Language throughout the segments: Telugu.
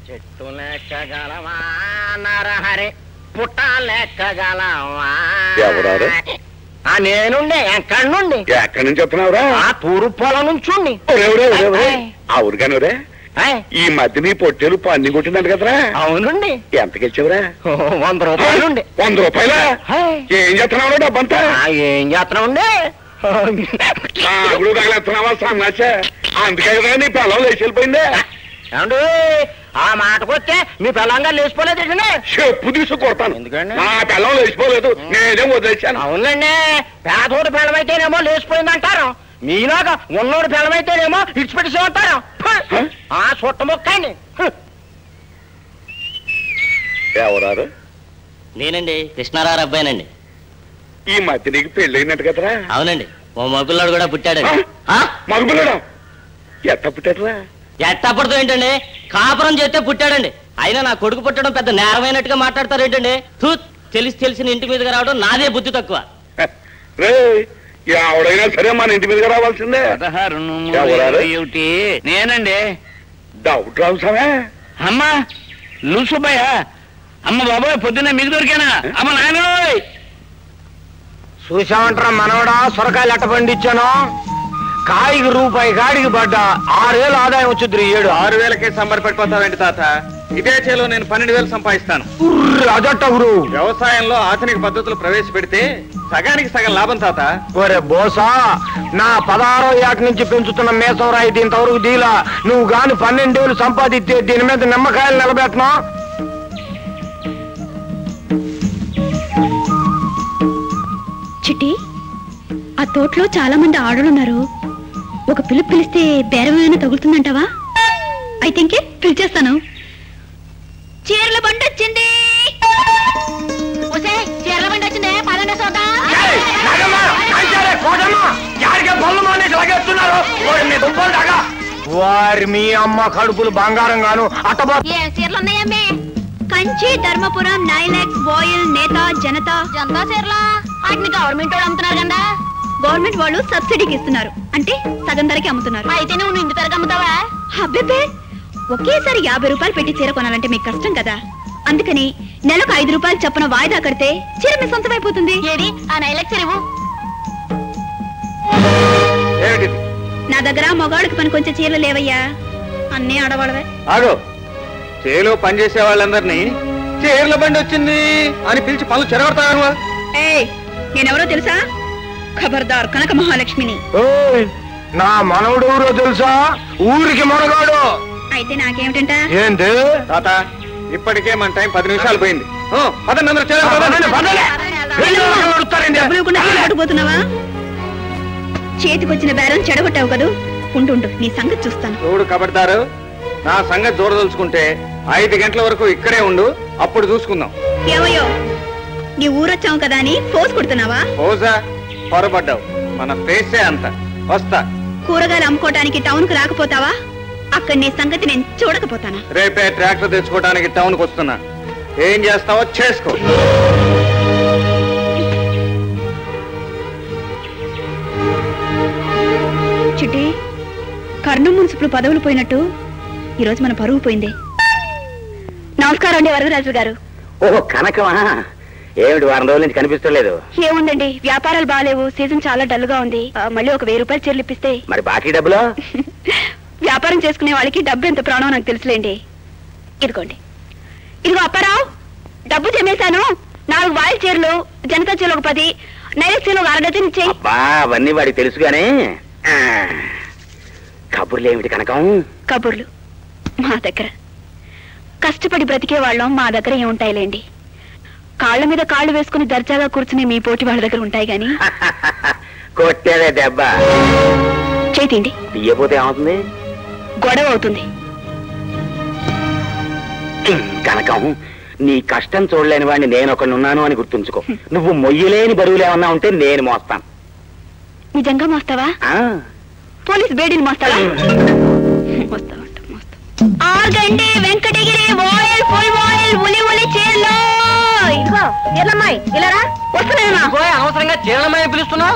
చెట్టు లెక్కగలవా నరహరి పుట్ట లెక్కగలవా ఎవరారు? ఆ నేనుండే ఎక్కడి నుండి ఎక్కడి నుంచి చెప్తున్నావురా ఆ తూర్పు పొలం నుంచుండి ఒరే, ఒరే, ఒరే, ఒరే. ఆ ఊరికానురే ఆయ్, ఈ మధ్య నీ పొట్టేలు పన్ని కొట్టిందంట కదరా అవునండి ఎంతకి ఇచ్చావురా ఓ, వంద రూపాయలుండి వంద రూపాయలా ఆయ్, ఏం చేస్తున్నావు డబ్బంతా ఆ, ఏం చేస్తున్నామండి ఆగుడు తగలేస్తున్నావా సన్నాచ అందుకే కదా నీ పిల్లలు లేచి వెళ్ళిపోయిందే ఏమండి ఆ మాటకొస్తే మీ పిల్లంగా లేచిపోలేదు చెప్పు తీసు కొడతాను ఎందుకండి? నా పిల్లలు లేచిపోలేదు నేనే వదిలేశాను అవునండి పేదోడు పిల్లమైతేనేమో లేచిపోయింది అంటారు మీలాగా ఉన్నోడు పిల్లమైతేనేమో ఇడిచిపెట్టేసి ఉంటారు హ? ఆ చుట్ట మొక్కండి ఎవరారు నేనండి కృష్ణారావు అబ్బాయినండి ఈ మధ్య నీకు పెళ్ళైనట్టు కదరా అవునండి ఓ మగపిల్లాడు కూడా పుట్టాడండి ఆ? మగపిల్లడా ఎట్ట పుట్టారా ఎట్టప్పటితో ఏంటండి కాపురం చేస్తే పుట్టాడండి అయినా నా కొడుకు పుట్టడం పెద్ద నేరమైనట్టుగా మాట్లాడతారు ఏంటండి తూ తెలిసి తెలిసిన ఇంటి మీదకి రావడం నాదే బుద్ధి తక్కువ రే ఎవడైనా సరే మన ఇంటి మీదకి రావాల్సిందే పదహారు ఎవరారు? ఏమిటి నేనండి డౌట్ రావుసావే అమ్మా లూసుబ్బయ్య అమ్మ బాబాయ్ పొద్దున్నే మీకు దొరికానా అమ్మ నాయనోయ్ చూసామంటారా మనవడా సొరకాయలు ఎట్ట పండించాను కాయికి రూపాయి కాడికి పడ్డా ఆరేళ్ళు ఆదాయం వచ్చింది ఏడు ఆరు వేలకే సంబర పెట్టిపోతావేంటి తాత ఇదే చేలో నేను పన్నెండు వేలు సంపాదిస్తాను అదట్ట గురు వ్యవసాయంలో ఆధునిక పద్ధతులు ప్రవేశపెడితే సగానికి సగం లాభం తాత ఒరే బోసా నా పదహారో ఏట నుంచి పెంచుతున్న మేసం రాయి దీంతవరకు దీలా నువ్వు గాని పన్నెండేళ్ళు సంపాదిస్తే దీని మీద నిమ్మకాయలు నిలబెట్టను చిట్టి ఆ తోటలో చాలా మంది ఆడలున్నారు ఒక పిలుపు పిలిస్తే బేరం ఏమైనా తగులుతుందంటావా అయితే ఇంకే పిలిచేస్తాను చీరల బండి వచ్చింది చీరల బండి వచ్చిందే పదండి వారి మీ అమ్మ కడుపులు బంగారం గాను అట్టబా ఏ చీరలు ఉన్నాయమ్మే కంచి ధర్మపురం నైలాక్స్ బాయిల్ నేత జనత జనతా చీరలా వాటిని గవర్నమెంట్ వాళ్ళు అమ్ముతున్నారు కదా గవర్నమెంట్ వాళ్ళు సబ్సిడీకి ఇస్తున్నారు అంటే సగం ధరకి అమ్ముతున్నారు అయితే నువ్వు ఇంటి ధరకి అమ్ముతావా అబ్బే ఒకేసారి యాభై రూపాయలు పెట్టి చీర కొనాలంటే మీకు కష్టం కదా అందుకని నెలకు ఐదు రూపాయలు చొప్పున వాయిదా కడితే చీర మీ సొంతమైపోతుంది ఏది ఆ నైలాక్ చీరవు ఏమిటిది నా దగ్గర మగాళ్ళకి పని కొంచెం చీరలు లేవయ్యా అన్నీ ఆడవాళ్ళవే ఆగో చేలో పనిచేసే వాళ్ళందరినీ చీరల బండి వచ్చింది అని పిలిచి పనులు చెరగొడతాను ఏయ్ నేనెవరో తెలుసా ఖబర్దార్ కనక మహాలక్ష్మిని ఓయ్, నా మనవడు ఊరో తెలుసా ఊరికి మనగాడు అయితే నాకేమిటంట ఏంటి తాత ఇప్పటికే మన టైం పది నిమిషాలు పోయింది ఓ, పదండి అందరూ చేలో పదండి. డబ్బులు ఇవ్వకుండా చీర పట్టుకుపోతున్నావా చేతికొచ్చిన బేరం చెడగొట్టావు కదూ ఉండు ఉండు నీ సంగతి చూస్తాను చూడు కబడ్దారు నా సంగతి చూడదలుచుకుంటే ఐదు గంటల వరకు ఇక్కడే ఉండు అప్పుడు చూసుకుందాం ఏమయ్యో నీ ఊరొచ్చావు కదా అని పోసు కొడుతున్నావా ఓజా పొరపడ్డావు మన ఫేసే అంత వస్తా కూరగాయలు అమ్ముకోవటానికి టౌన్ కు రాకపోతావా అక్కడ నీ సంగతి నేను చూడకపోతానా రేపే ట్రాక్టర్ తెచ్చుకోవడానికి టౌన్కి వస్తున్నా ఏం చేస్తావో చేసుకో చిట్టి కర్ణం మున్సిపల్ పదవులు పోయినట్టు ఈరోజు మన పరువు పోయింది నమస్కారం అండి వరదరాజు గారు ఓ కనకమా ఏమిటి వారం రోజుల నుంచి కనిపిస్తలేదు ఏముందండి వ్యాపారాలు బాగాలేవు సీజన్ చాలా డల్ గా ఉంది ఆ, మళ్ళీ ఒక వెయ్యి రూపాయలు చీరలు ఇప్పిస్తే మరి బాకీ డబ్బులు వ్యాపారం చేసుకునే వాళ్ళకి డబ్బు ఎంత ప్రాణం నాకు తెలుసులేండి ఇదిగోండి ఇదిగో అప్పారావు డబ్బు జమేశాను నాలుగు వాయిల్ చీరలు జనతా చీరలు ఒక పది నైరక్ చీరలు ఒక అర డజన్ ఇచ్చేయి అబ్బా అవన్నీ వాడికి తెలుసుగానే ఆ, కబుర్లు ఏమిటి కనకం కబుర్లు మా దగ్గర కష్టపడి బ్రతికే వాళ్ళం మా దగ్గర ఏముంటాయిలేండి కాళ్ళ మీద కాళ్ళు వేసుకుని దర్జాగా కూర్చునే మీ పోటీ వాళ్ళ దగ్గర ఉంటాయి గాని కొట్టేదే దెబ్బ చేతిండి తీయపోతే ఏమవుతుంది గొడవ అవుతుంది కనకం నీ కష్టం చూడలేని వాడిని నేను ఒకడు ఉన్నాను అని గుర్తుంచుకో నువ్వు మొయ్యలేని బరువులు ఏమన్నా ఉంటే నేను మోస్తాను నిజంగా మోస్తావా ఆ, పోలీస్ బేడీని మోస్తావా మోస్తా ఉంటా, మోస్తా. Organdy Venkatagiri voile full voile ఉలి ఉలి చీరలు ఇదిగో ఎల్లమ్మాయి ఇలారా వస్తున్నానమ్మా అనవసరంగా చీరలమని పిలుస్తున్నావు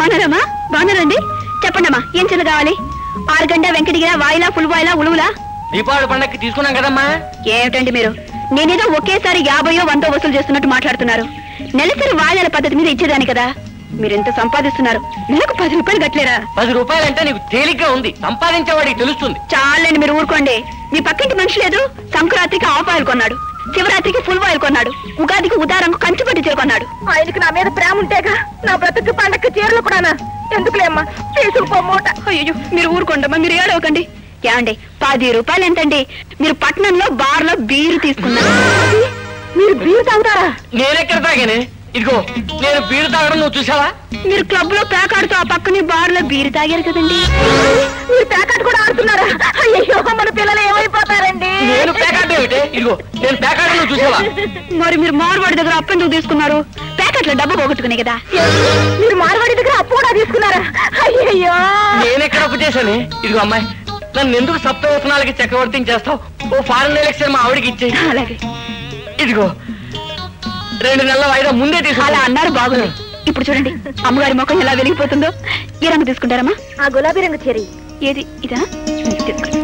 బాగున్నారమ్మా బాగున్నారండి చెప్పండమ్మా ఏం చీరలు కావాలి organdy Venkatagiri voile full voile ఉలువులా దీపావళి పండక్కి తీసుకున్నాం కదమ్మా ఏమిటండి మీరు నేనేదో ఒకేసారి యాభయో వందో వసూలు చేస్తున్నట్టు మాట్లాడుతున్నారు నెలసరి వాయిదాల పద్ధతి మీద ఇచ్చేదాని కదా మీరు ఎంత సంపాదిస్తున్నారు నెలకు పది రూపాయలు కట్టలేరా పది రూపాయలంటే నీకు తేలిగ్గా ఉంది సంపాదించేవాడికి తెలుస్తుంది చాలండి మీరు ఊరుకోండి మీ పక్కింటి మనిషి లేదు సంక్రాంతికి ఆఫ్ ఆయిల్ కొన్నాడు శివరాత్రికి ఫుల్ ఆయిల్ కొన్నాడు ఉగాదికి ఉదారంకు కంచి పట్టి చీర కొన్నాడు ఆయనకి నా మీద ప్రేమ ఉంటేగా నా బ్రతుకు పండక్కి చీరలు కూడానా ఎందుకులేమ్మా తీసుకుపో మూట అయ్యో మీరు ఊరుకోండమ్మా మీరు ఏడవకండి ఏమండి పది రూపాయలు ఎంతండి మీరు పట్నంలో బార్లో బీరు తీసుకున్నారు మీరు బీరు తాగుతారా నేనెక్కడ తాగానే ఇదిగో నేను బీరు తాగడం నువ్వు చూసావా మీరు క్లబ్ లో పేకాడుతూ ఆ పక్కనే బార్ లో బీరు తాగారు కదండి మీరు ప్యాకెట్ కూడా ఆడుతున్నారా అయ్యో మన పిల్లలు ఏమైపోతారండి నేను పేకాట ఏమిటి ఇదిగో నేను పేకాట నువ్వు చూసావా మరి మీరు మార్వాడి దగ్గర అప్పు ఎందుకు తీసుకున్నారు ప్యాకెట్లో డబ్బు పోగొట్టుకునే కదా మీరు మార్వాడి దగ్గర అప్పు కూడా తీసుకున్నారా అయ్యయ్యో నేనెక్కడ అప్పు చేశాను ఇదిగో అమ్మాయి నన్ను ఎందుకు సప్తవసనాలకి చక్రవర్తిని చేస్తావు ఓ ఫారెన్ ఎలక్షన్ మా ఆవిడకి ఇచ్చేయి అలాగే ఇదిగో రెండు నెలల వాయిదా ముందే తీసుకో అలా అన్నారు బాగుంది ఇప్పుడు చూడండి అమ్మగారి ముఖం ఎలా వెలిగిపోతుందో ఏ రంగు తీసుకుంటారమ్మా ఆ గులాబీ రంగు చెరి ఏది ఇదా తీసుకోండి